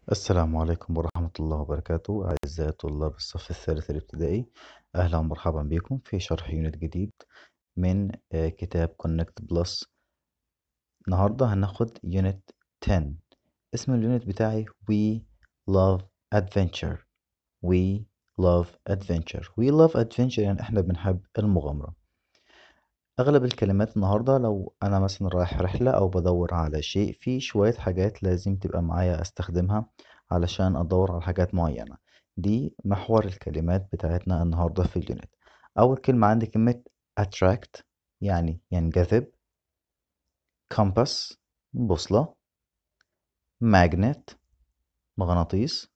السلام عليكم ورحمة الله وبركاته أعزائي طلاب الصف الثالث الابتدائي أهلا ومرحبا بكم في شرح يونت جديد من آه، كتاب كونكت بلس النهاردة هناخد يونت 10 اسم اليونت بتاعي We Love Adventure We Love Adventure We Love Adventure يعني احنا بنحب المغامرة أغلب الكلمات النهاردة لو أنا مثلا رايح رحلة أو بدور على شيء في شوية حاجات لازم تبقى معايا أستخدمها علشان أدور على حاجات معينة دي محور الكلمات بتاعتنا النهاردة في اليونت أول كلمة عندي كلمة attract يعني ينجذب compass بوصلة magnet مغناطيس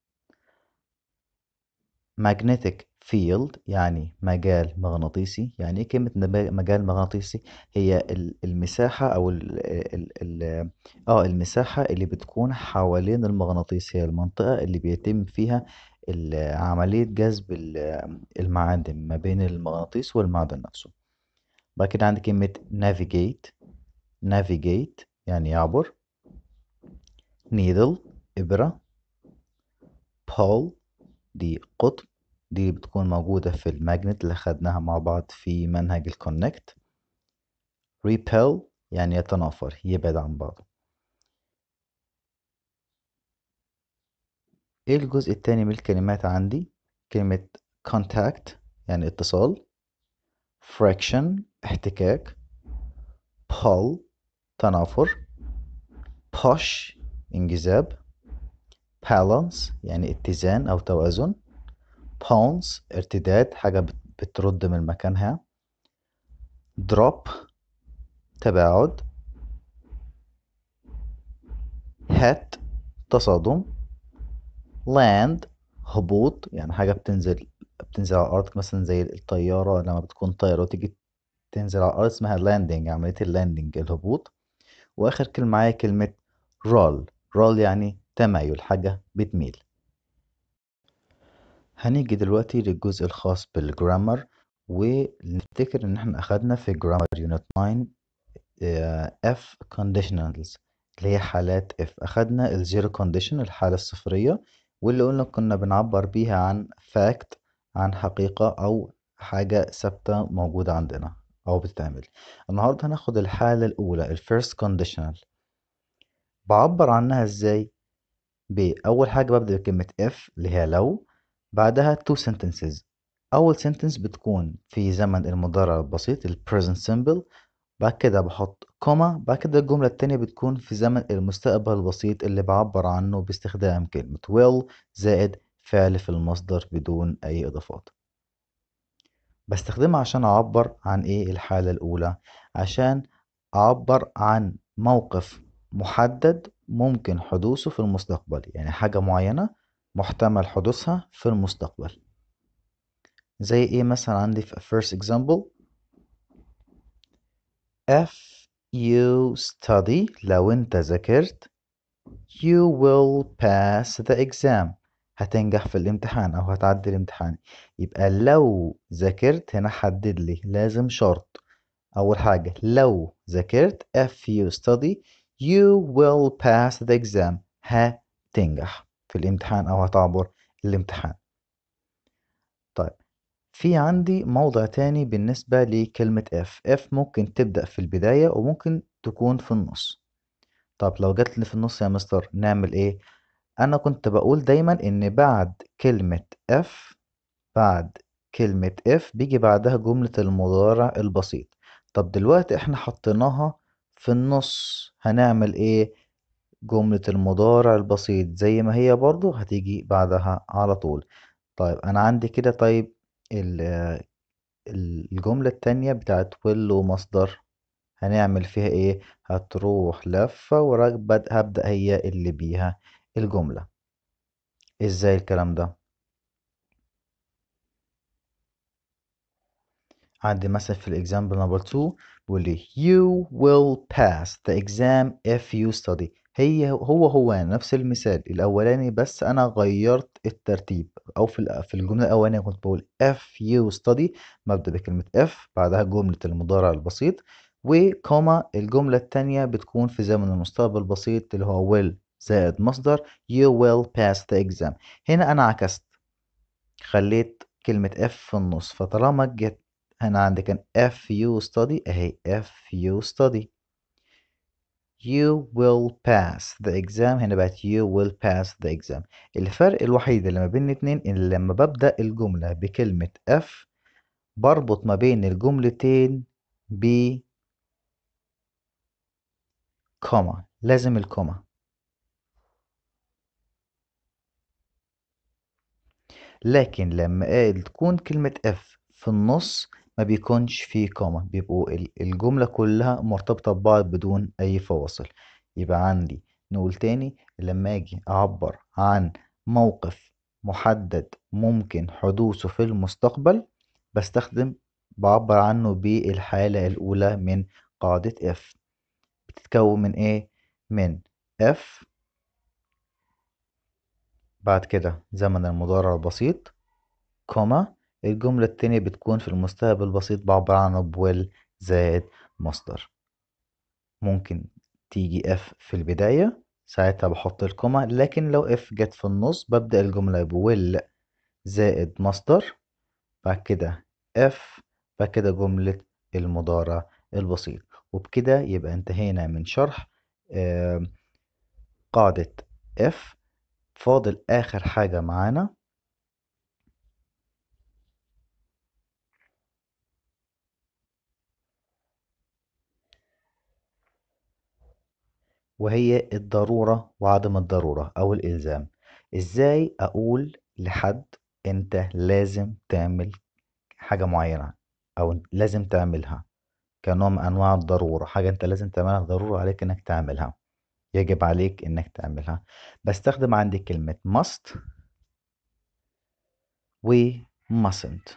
magnetic field يعني مجال مغناطيسي يعني ايه كلمة نبا- مجال مغناطيسي هي ال- المساحة او ال ال ال اه المساحة اللي بتكون حوالين المغناطيس هي المنطقة اللي بيتم فيها ال- عملية جذب ال- المعادن ما بين المغناطيس والمعدن نفسه بعد كده عندي كلمة navigate navigate يعني يعبر needle إبرة pole دي قطب دي بتكون موجودة في الماجنت اللي خدناها مع بعض في منهج الكونكت repel يعني يتنافر يبعد عن بعض ايه الجزء التاني من الكلمات عندي كلمة contact يعني اتصال friction احتكاك pull تنافر push انجذاب balance يعني اتزان او توازن bounce ارتداد حاجة بت- بترد من مكانها drop تباعد hit تصادم land هبوط يعني حاجة بتنزل بتنزل على الأرض مثلا زي الطيارة لما بتكون طايرة وتيجي تنزل على الأرض اسمها landing عملية اللاندنج الهبوط وآخر كلمة معايا كلمة roll roll يعني تمايل حاجة بتميل هنيجي دلوقتي للجزء الخاص بالجرامر ونفتكر إن احنا أخدنا في جرامر يونت 9 آه، F conditionals اللي هي حالات F أخدنا الزيرو كونديشن الحالة الصفرية واللي قلنا كنا بنعبر بيها عن fact عن حقيقة أو حاجة ثابتة موجودة عندنا أو بتتعمل النهاردة هناخد الحالة الأولى ال first conditional بعبر عنها إزاي بأول حاجة ببدأ بكلمة if اللي هي لو بعدها two sentences أول sentence بتكون في زمن المضارع البسيط ال present simple بعد كده بحط كوما بعد كده الجملة التانية بتكون في زمن المستقبل البسيط اللي بعبر عنه باستخدام كلمة will زائد فعل في المصدر بدون أي إضافات بستخدمها عشان أعبر عن إيه الحالة الأولى عشان أعبر عن موقف محدد ممكن حدوثه في المستقبل يعني حاجة معينة محتمل حدوثها في المستقبل زي إيه مثلا عندي في first example if you study لو أنت ذاكرت you will pass the exam هتنجح في الامتحان أو هتعدي الامتحان يبقى لو ذاكرت هنا حدد لي لازم شرط أول حاجة لو ذاكرت if you study you will pass the exam هتنجح في الامتحان أو هتعبر الامتحان طيب في عندي موضع تاني بالنسبة لكلمة if if ممكن تبدأ في البداية وممكن تكون في النص طب لو جات لي في النص يا مستر نعمل ايه انا كنت بقول دايما ان بعد كلمة if بعد كلمة if بيجي بعدها جملة المضارع البسيط طب دلوقتي احنا حطيناها في النص هنعمل ايه جملة المضارع البسيط زي ما هي برضو هتيجي بعدها على طول طيب انا عندي كده طيب ال- ال- الجملة التانية بتاعت will ومصدر هنعمل فيها ايه هتروح لفة وراكبة هبدأ هي اللي بيها الجملة ازاي الكلام ده عندي مثلا في الإكزامبل نمبر 2 بيقول لي you will pass the exam if you study هي هو هو نفس المثال الأولاني بس أنا غيرت الترتيب أو في ال- في الجملة الأولانية كنت بقول if you study ببدأ بكلمة if بعدها جملة المضارع البسيط وكوما الجملة التانية بتكون في زمن المستقبل البسيط اللي هو will زائد مصدر you will pass the exam هنا أنا عكست خليت كلمة F في النص فطالما جت هنا عندك if you study أهي if you study you will pass the exam هنا بقت you will pass the exam الفرق الوحيد اللي ما بين الاتنين إن لما ببدأ الجملة بكلمة if بربط ما بين الجملتين ب كوما لازم الكوما لكن لما تكون كلمة if في النص ما بيكونش فيه كوما بيبقوا الجملة كلها مرتبطة ببعض بدون أي فواصل يبقى عندي نقول تاني لما أجي أعبر عن موقف محدد ممكن حدوثه في المستقبل بستخدم بعبر عنه بالحالة الأولى من قاعدة if بتتكون من إيه؟ من if بعد كده زمن المضارع البسيط كوما الجملة التانية بتكون في المستقبل البسيط بعبر عنه بويل زائد مصدر ممكن تيجي اف في البداية ساعتها بحط الكوما لكن لو اف جت في النص ببدأ الجملة بويل زائد مصدر بعد كده اف بعد كده جملة المضارع البسيط وبكده يبقى انتهينا من شرح قاعدة اف فاضل آخر حاجة معانا وهي الضرورة وعدم الضرورة أو الإلزام إزاي أقول لحد أنت لازم تعمل حاجة معينة أو لازم تعملها كنوع من أنواع الضرورة حاجة أنت لازم تعملها ضرورة عليك إنك تعملها يجب عليك إنك تعملها بستخدم عندي كلمة must و mustn't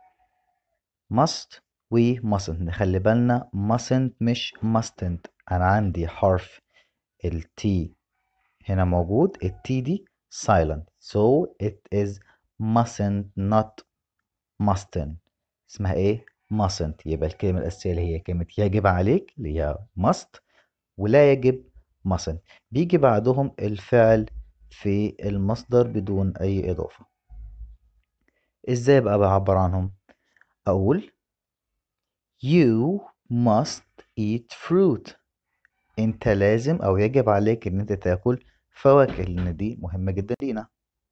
must و mustn't نخلي بالنا mustn't مش mustn't أنا عندي حرف ال T هنا موجود ال T دي silent so it is mustn't not mustn't اسمها ايه mustn't يبقى الكلمة الأساسية اللي هي كلمة يجب عليك اللي هي must ولا يجب mustn't بيجي بعدهم الفعل في المصدر بدون أي إضافة إزاي بقى بعبر عنهم أقول you must eat fruit انت لازم او يجب عليك ان انت تاكل فواكه لان دي مهمة جدا لينا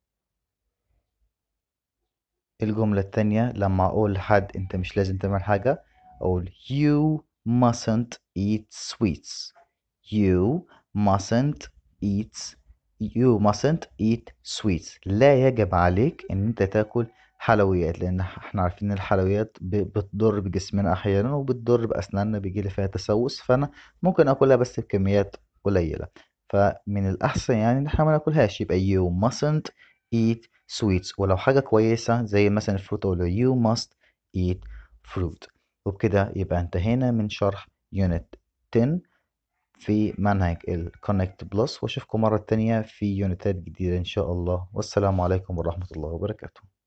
الجملة التانية لما اقول لحد انت مش لازم تعمل حاجة اقول you mustn't eat sweets you mustn't eat you mustn't eat sweets لا يجب عليك ان انت تاكل حلويات لان احنا عارفين ان الحلويات بتضر بجسمنا احيانا وبتضر باسناننا بيجي فيها تسوس فانا ممكن اكلها بس بكميات قليله فمن الاحسن يعني ان احنا ما ناكلهاش يبقى you mustn't eat sweets ولو حاجه كويسه زي مثلا الفروت اقول you must eat fruit وبكده يبقى انتهينا من شرح يونت 10 في منهج ال Connect Plus واشوفكم مرة تانية في يونتات جديدة إن شاء الله والسلام عليكم ورحمة الله وبركاته